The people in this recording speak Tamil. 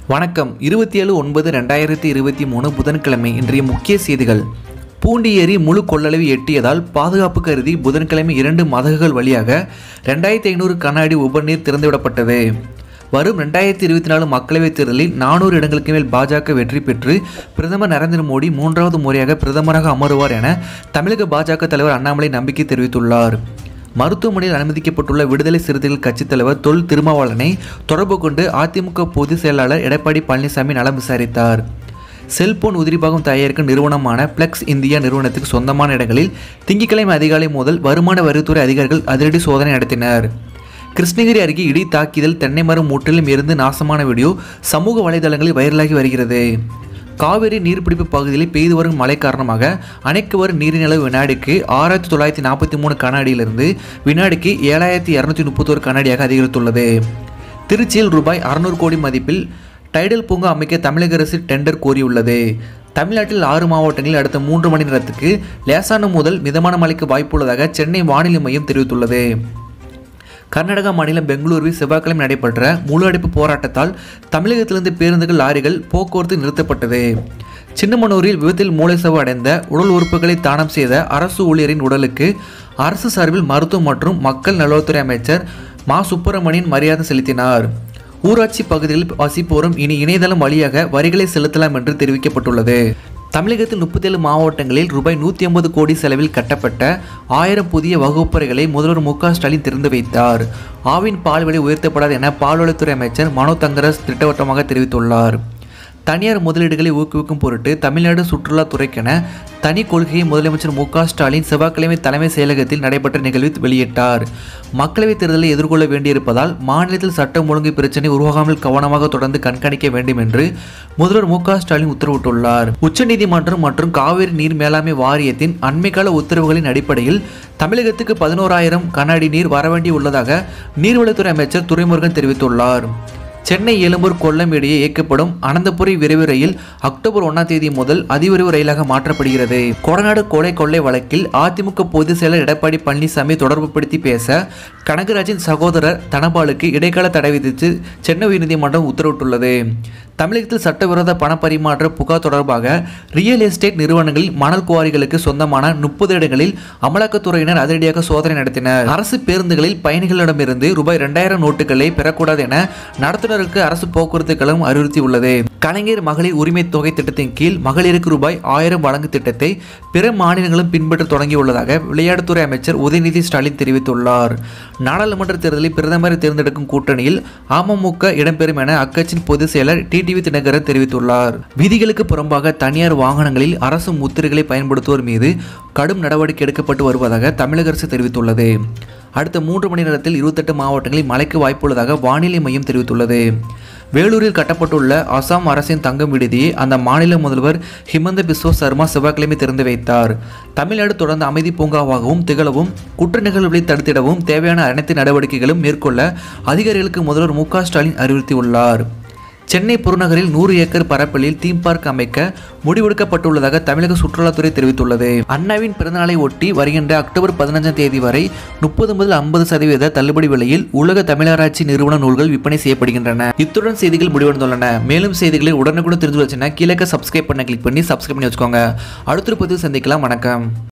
வணக்கம் இருபத்தி ஏழு ஒன்பது ரெண்டாயிரத்தி இருபத்தி மூணு புதன்கிழமை இன்றைய முக்கிய செய்திகள் பூண்டி ஏரி முழு கொள்ளளவு எட்டியதால் பாதுகாப்பு கருதி புதன்கிழமை இரண்டு மதகுகள் வழியாக ரெண்டாயிரத்தி ஐநூறு கண்ணாடி உபநீர் திறந்துவிடப்பட்டது வரும் ரெண்டாயிரத்தி இருபத்தி நாலு மக்களவைத் தேர்தலில் நானூறு இடங்களுக்கு மேல் பாஜக வெற்றி பெற்று பிரதமர் நரேந்திர மோடி மூன்றாவது முறையாக பிரதமராக அமருவார் என தமிழக பாஜக தலைவர் அண்ணாமலை நம்பிக்கை தெரிவித்துள்ளார் மருத்துவமனையில் அனுமதிக்கப்பட்டுள்ள விடுதலை சிறுத்தைகள் கட்சித் தலைவர் தொல் திருமாவளவனை தொடர்பு கொண்டு அதிமுக பொதுச் செயலாளர் எடப்பாடி பழனிசாமி நலம் விசாரித்தார் செல்போன் உதிரிபாகம் தயாரிக்கும் நிறுவனமான பிளெக்ஸ் இந்தியா நிறுவனத்துக்கு சொந்தமான இடங்களில் திங்கட்கிழமை அதிகாலை முதல் வருமான வரித்துறை அதிகாரிகள் அதிரடி சோதனை நடத்தினர் கிருஷ்ணகிரி அருகே இடி தாக்கியதில் தென்னை மரம் முற்றிலும் இருந்து நாசமான வீடியோ சமூக வலைதளங்களில் வைரலாகி வருகிறது காவிரி நீர்பிடிப்பு பகுதியில் பெய்து வரும் மழை காரணமாக அணைக்கு வரும் நீரின் அளவு வினாடிக்கு ஆறாயிரத்தி தொள்ளாயிரத்தி நாற்பத்தி மூணு கண்ணாடியிலிருந்து வினாடிக்கு ஏழாயிரத்தி இரநூத்தி முப்பத்தோரு கண்ணாடியாக அதிகரித்துள்ளது திருச்சியில் ரூபாய் அறுநூறு கோடி மதிப்பில் டைடல் பூங்கா அமைக்க தமிழக அரசு டெண்டர் கோரியுள்ளது தமிழ்நாட்டில் ஆறு மாவட்டங்களில் அடுத்த மூன்று மணி நேரத்துக்கு லேசான முதல் மிதமான மழைக்கு வாய்ப்புள்ளதாக சென்னை வானிலை மையம் தெரிவித்துள்ளது கர்நாடகா மாநிலம் பெங்களூருவில் செவ்வாய்க்கிழமை நடைபெற்ற முழு அடைப்பு போராட்டத்தால் தமிழகத்திலிருந்து பேருந்துகள் லாரிகள் போக்குவரத்து நிறுத்தப்பட்டது சின்னமனூரில் விபத்தில் மூளைசவு அடைந்த உடல் உறுப்புகளை தானம் செய்த அரசு ஊழியரின் உடலுக்கு அரசு சார்பில் மருத்துவம் மற்றும் மக்கள் நல்வாழ்வுத்துறை அமைச்சர் மா சுப்பிரமணியன் மரியாதை செலுத்தினார் ஊராட்சி பகுதிகளில் வசிப்போரும் இனி இணையதளம் வழியாக வரிகளை செலுத்தலாம் என்று தெரிவிக்கப்பட்டுள்ளது தமிழகத்தில் முப்பத்தேழு மாவட்டங்களில் ரூபாய் நூற்றி ஐம்பது கோடி செலவில் கட்டப்பட்ட ஆயிரம் புதிய வகுப்பறைகளை முதல்வர் மு க ஸ்டாலின் திறந்து வைத்தார் ஆவின் பால் விலை உயர்த்தப்படாது என பால்வளத்துறை அமைச்சர் மனோ தங்கரஸ் திட்டவட்டமாக தெரிவித்துள்ளார் தனியார் முதலீடுகளை ஊக்குவிக்கும் பொருட்டு தமிழ்நாடு சுற்றுலாத்துறைக்கென தனி கொள்கையை முதலமைச்சர் மு க ஸ்டாலின் செவ்வாய்க்கிழமை தலைமை செயலகத்தில் நடைபெற்ற நிகழ்வில் வெளியிட்டார் மக்களவைத் தேர்தலை எதிர்கொள்ள வேண்டியிருப்பதால் மாநிலத்தில் சட்டம் ஒழுங்கு பிரச்சினை உருவாகாமல் கவனமாக தொடர்ந்து கண்காணிக்க வேண்டும் என்று முதல்வர் மு க ஸ்டாலின் உத்தரவிட்டுள்ளார் உச்சநீதிமன்றம் மற்றும் காவிரி நீர் மேலாண்மை வாரியத்தின் அண்மைக்கால உத்தரவுகளின் அடிப்படையில் தமிழகத்துக்கு பதினோராயிரம் கண்ணாடி நீர் வரவேண்டியுள்ளதாக நீர்வளத்துறை அமைச்சர் துரைமுருகன் தெரிவித்துள்ளார் சென்னை எழும்பூர் கொல்லம் இடையே இயக்கப்படும் அனந்தபுரி விரைவு ரயில் அக்டோபர் ஒன்றாம் தேதி முதல் அதிவிரைவு ரயிலாக மாற்றப்படுகிறது கொடநாடு கொலை கொள்ளை வழக்கில் அதிமுக பொதுச் செயலர் எடப்பாடி பழனிசாமி தொடர்புபடுத்தி பேச கனகராஜின் சகோதரர் தனபாலுக்கு இடைக்கால தடை விதித்து சென்னை உயர்நீதிமன்றம் உத்தரவிட்டுள்ளது தமிழகத்தில் சட்டவிரோத பண பரிமாற்ற புகார் தொடர்பாக ரியல் எஸ்டேட் நிறுவனங்களில் மணல் குவாரிகளுக்கு சொந்தமான முப்பது இடங்களில் அமலாக்கத்துறையினர் அதிரடியாக சோதனை நடத்தினர் அரசு பேருந்துகளில் பயணிகளிடமிருந்து ரூபாய் இரண்டாயிரம் நோட்டுகளை பெறக்கூடாது என நடத்துனருக்கு அரசு போக்குவரத்து கழகம் அறிவுறுத்தியுள்ளது கலைஞர் மகளிர் உரிமை தொகை திட்டத்தின் கீழ் மகளிருக்கு ரூபாய் ஆயிரம் வழங்கு திட்டத்தை பிற மாநிலங்களும் பின்பற்ற தொடங்கியுள்ளதாக விளையாட்டுத்துறை அமைச்சர் உதயநிதி ஸ்டாலின் தெரிவித்துள்ளார் நாடாளுமன்ற தேர்தலில் பிரதமரை தேர்ந்தெடுக்கும் கூட்டணியில் அமமுக இடம்பெறும் என அக்கட்சியின் பொதுச் செயலர் டிடிவி தினகரன் தெரிவித்துள்ளார் விதிகளுக்கு புறம்பாக தனியார் வாகனங்களில் அரசு முத்திரைகளை பயன்படுத்துவோர் மீது கடும் நடவடிக்கை எடுக்கப்பட்டு வருவதாக தமிழக அரசு தெரிவித்துள்ளது அடுத்த மூன்று மணி நேரத்தில் இருபத்தெட்டு மாவட்டங்களில் மழைக்கு வாய்ப்புள்ளதாக வானிலை மையம் தெரிவித்துள்ளது வேலூரில் கட்டப்பட்டுள்ள அசாம் அரசின் தங்கும் விடுதியை அந்த மாநில முதல்வர் ஹிமந்த பிஸ்வ சர்மா செவ்வாய்க்கிழமை திறந்து வைத்தார் தமிழ்நாடு தொடர்ந்து அமைதி பூங்காவாகவும் திகழவும் குற்ற நிகழ்வுகளை தடுத்திடவும் தேவையான அனைத்து நடவடிக்கைகளும் மேற்கொள்ள அதிகாரிகளுக்கு முதல்வர் மு க ஸ்டாலின் அறிவுறுத்தியுள்ளார் சென்னை புறநகரில் நூறு ஏக்கர் பரப்பலில் தீம் பார்க் அமைக்க முடிவெடுக்கப்பட்டுள்ளதாக தமிழக சுற்றுலாத்துறை தெரிவித்துள்ளது அண்ணாவின் பிறந்தநாளை ஒட்டி வருகின்ற அக்டோபர் பதினஞ்சாம் தேதி வரை முப்பது முதல் ஐம்பது சதவீத தள்ளுபடி விலையில் உலக தமிழராட்சி நிறுவன நூல்கள் விற்பனை செய்யப்படுகின்றன இத்துடன் செய்திகள் முடிவடைந்துள்ளன மேலும் செய்திகளை உடனுக்குடன் தெரிஞ்சு வச்சுன்னா கீழே சப்ஸ்கிரைப் பண்ண கிளிக் பண்ணி சப்ஸ்கிரைப் பண்ணி வச்சுக்கோங்க அடுத்த பதிவு சந்திக்கலாம் வணக்கம்